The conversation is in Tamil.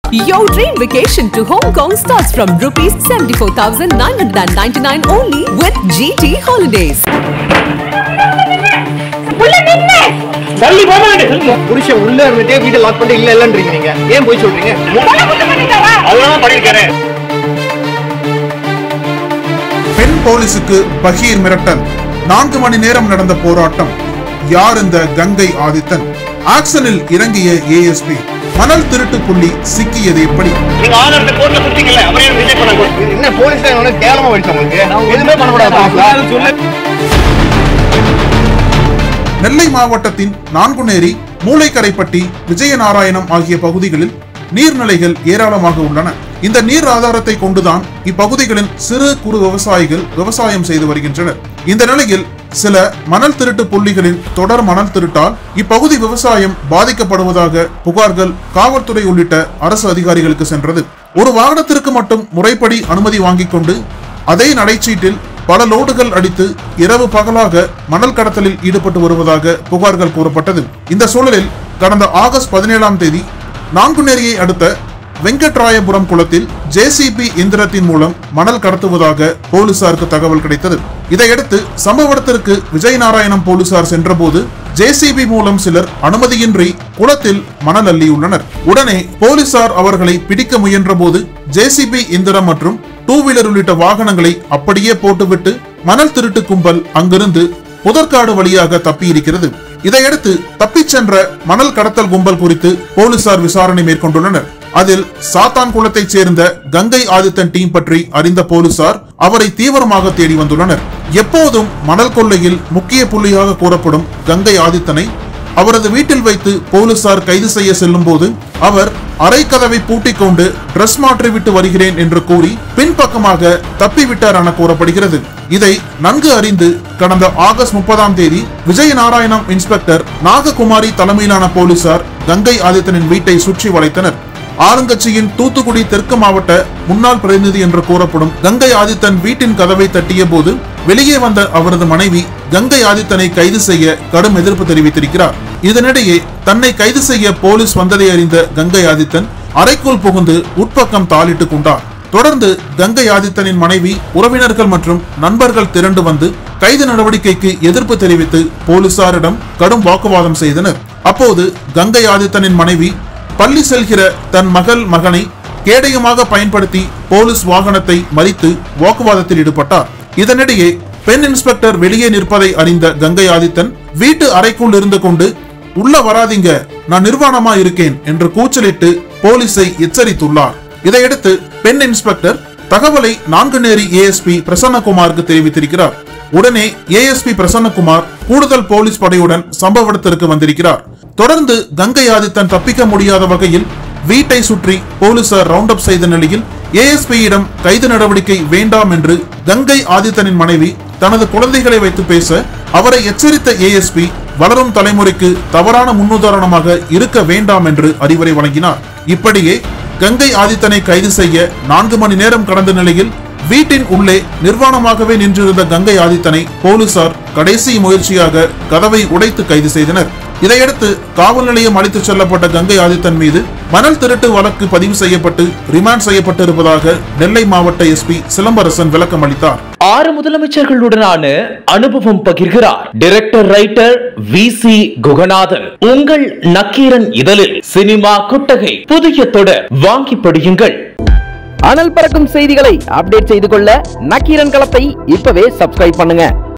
Your dream vacation to Hong Kong starts from rupees 74,999 only with GT Holidays. தள்ளி போக வேண்டிய புருஷன் உள்ள இருந்துட்டே வீட்டை லாக் பண்ணிட்டு இல்ல இல்லன்றீங்க நீங்க ஏன் போய் சொல்றீங்க அதெல்லாம் பண்ணிருக்கேன் பெண் போலீசுக்கு பகீர் மிரட்டல் நான்கு மணி நேரம் நடந்த போராட்டம் யார் இந்த கங்கை ஆதித்தன் ஆக்சனில் இறங்கிய ஏஎஸ்பி மணல் திருட்டு புள்ளி சிக்கியது எப்படி நீங்க ஆதாரத்தை கோர்ட்ல கொடுத்தீங்கல்ல அப்புறம் ரிஜெக்ட் பண்ணாங்க என்ன போலீஸ் கேவலமா போயிடுச்சு உங்களுக்கு எதுவுமே பண்ணக்கூடாது சொல்ல நெல்லை மாவட்டத்தின் நான்குநேரி மூளைக்கரைப்பட்டி விஜயநாராயணம் ஆகிய பகுதிகளில் நீர்நிலைகள் ஏராளமாக உள்ளன இந்த நீர் ஆதாரத்தை கொண்டுதான் இப்பகுதிகளின் சிறு குறு விவசாயிகள் விவசாயம் செய்து வருகின்றனர் இந்த நிலையில் சில மணல் திருட்டு புள்ளிகளின் தொடர் மணல் திருட்டால் இப்பகுதி விவசாயம் பாதிக்கப்படுவதாக புகார்கள் காவல்துறை உள்ளிட்ட அரசு அதிகாரிகளுக்கு சென்றது ஒரு வாகனத்திற்கு மட்டும் முறைப்படி அனுமதி வாங்கிக் கொண்டு அதே நடைச்சீட்டில் பல லோடுகள் அடித்து இரவு பகலாக மணல் கடத்தலில் ஈடுபட்டு வருவதாக புகார்கள் கூறப்பட்டது இந்த சூழலில் கடந்த ஆகஸ்ட் பதினேழாம் தேதி நான்குநேரியை அடுத்த வெங்கட்ராயபுரம் குளத்தில் ஜேசிபி இயந்திரத்தின் மூலம் மணல் கடத்துவதாக போலீசாருக்கு தகவல் கிடைத்தது இதையடுத்து சம்பவ இடத்திற்கு விஜயநாராயணம் போலீசார் சென்றபோது ஜேசிபி மூலம் சிலர் அனுமதியின்றி குளத்தில் மணல் அள்ளியுள்ளனர் உடனே போலீசார் அவர்களை பிடிக்க முயன்றபோது ஜேசிபி இயந்திரம் மற்றும் டூ வீலர் உள்ளிட்ட வாகனங்களை அப்படியே போட்டுவிட்டு மணல் திருட்டு கும்பல் அங்கிருந்து புதற்காடு வழியாக தப்பியிருக்கிறது இதையடுத்து தப்பிச் சென்ற மணல் கடத்தல் கும்பல் குறித்து போலீசார் விசாரணை மேற்கொண்டுள்ளனர் அதில் சாத்தான் குளத்தைச் சேர்ந்த கங்கை ஆதித்தன் டீம் பற்றி அறிந்த போலீசார் அவரை தீவிரமாக தேடி வந்துள்ளனர் எப்போதும் மணல் கொள்ளையில் முக்கிய புள்ளியாக கூறப்படும் கங்கை ஆதித்தனை அவரது வீட்டில் வைத்து போலீசார் கைது செய்ய செல்லும் போது அவர் அறை கதவை பூட்டிக் கொண்டு டிரஸ் மாற்றிவிட்டு வருகிறேன் என்று கூறி பின்பக்கமாக தப்பிவிட்டார் என கூறப்படுகிறது இதை நன்கு அறிந்து கடந்த ஆகஸ்ட் முப்பதாம் தேதி விஜயநாராயணம் இன்ஸ்பெக்டர் நாககுமாரி தலைமையிலான போலீசார் கங்கை ஆதித்தனின் வீட்டை சுற்றி வளைத்தனர் ஆளுங்கட்சியின் தூத்துக்குடி தெற்கு மாவட்ட முன்னாள் பிரதிநிதி என்று கூறப்படும் கங்கை ஆதித்தன் வீட்டின் கதவை தட்டிய போது வெளியே வந்த அவரது மனைவி கங்கை ஆதித்தனை கைது செய்ய கடும் எதிர்ப்பு தெரிவித்திருக்கிறார் இதனிடையே தன்னை கைது செய்ய போலீஸ் வந்ததை அறிந்த கங்கை ஆதித்தன் அறைக்குள் புகுந்து உட்பக்கம் தாளிட்டுக் கொண்டார் தொடர்ந்து கங்கை ஆதித்தனின் மனைவி உறவினர்கள் மற்றும் நண்பர்கள் திரண்டு வந்து கைது நடவடிக்கைக்கு எதிர்ப்பு தெரிவித்து போலீசாரிடம் கடும் வாக்குவாதம் செய்தனர் அப்போது கங்கை ஆதித்தனின் மனைவி பள்ளி செல்கிற தன் மகள் மகனை கேடயமாக பயன்படுத்தி போலீஸ் வாகனத்தை மறித்து வாக்குவாதத்தில் ஈடுபட்டார் இதனிடையே பெண் இன்ஸ்பெக்டர் வெளியே நிற்பதை அறிந்த கங்கை ஆதித்தன் வீட்டு அறைக்குள் இருந்து கொண்டு உள்ள வராதீங்க நான் நிர்வாணமா இருக்கேன் என்று கூச்சலிட்டு போலீஸை எச்சரித்துள்ளார் இதையடுத்து பெண் இன்ஸ்பெக்டர் தகவலை நான்குநேரி ஏஎஸ்பி பிரசன்னகுமாருக்கு தெரிவித்திருக்கிறார் உடனே ஏஎஸ்பி பிரசன்னகுமார் கூடுதல் போலீஸ் படையுடன் சம்பவ இடத்திற்கு வந்திருக்கிறார் தொடர்ந்து கங்கை ஆதித்தன் தப்பிக்க முடியாத வகையில் வீட்டை சுற்றி போலீசார் ரவுண்ட் அப் செய்த நிலையில் ஏஎஸ்பியிடம் கைது நடவடிக்கை வேண்டாம் என்று கங்கை ஆதித்தனின் மனைவி தனது குழந்தைகளை வைத்து பேச அவரை எச்சரித்த ஏஎஸ்பி வளரும் தலைமுறைக்கு தவறான முன்னுதாரணமாக இருக்க வேண்டாம் என்று அறிவுரை வழங்கினார் இப்படியே கங்கை ஆதித்தனை கைது செய்ய நான்கு மணி நேரம் கடந்த நிலையில் வீட்டின் உள்ளே நிர்வாணமாகவே நின்றிருந்த கங்கை ஆதித்தனை போலீசார் கடைசி முயற்சியாக கதவை உடைத்து கைது செய்தனர் இதையடுத்து காவல் நிலையம் அழைத்துச் செல்லப்பட்ட கங்கை ஆதித்தன் மீது மணல் திருட்டு வழக்கு பதிவு செய்யப்பட்டு ரிமாண்ட் செய்யப்பட்டிருப்பதாக நெல்லை மாவட்ட எஸ்பி சிலம்பரசன் விளக்கம் அளித்தார் ஆறு முதலமைச்சர்களுடனான அனுபவம் பகிர்கிறார் director writer V C Kuganathan உங்கள் நக்கீரன் இதழில் சினிமா கொட்டகை புதிய தொடர் வாங்கி படியுங்கள் அனல் பறக்கும் செய்திகளை அப்டேட் செய்து கொள்ள நக்கீரன் களத்தை இப்பவே சப்ஸ்கிரைப் பண்ணுங்க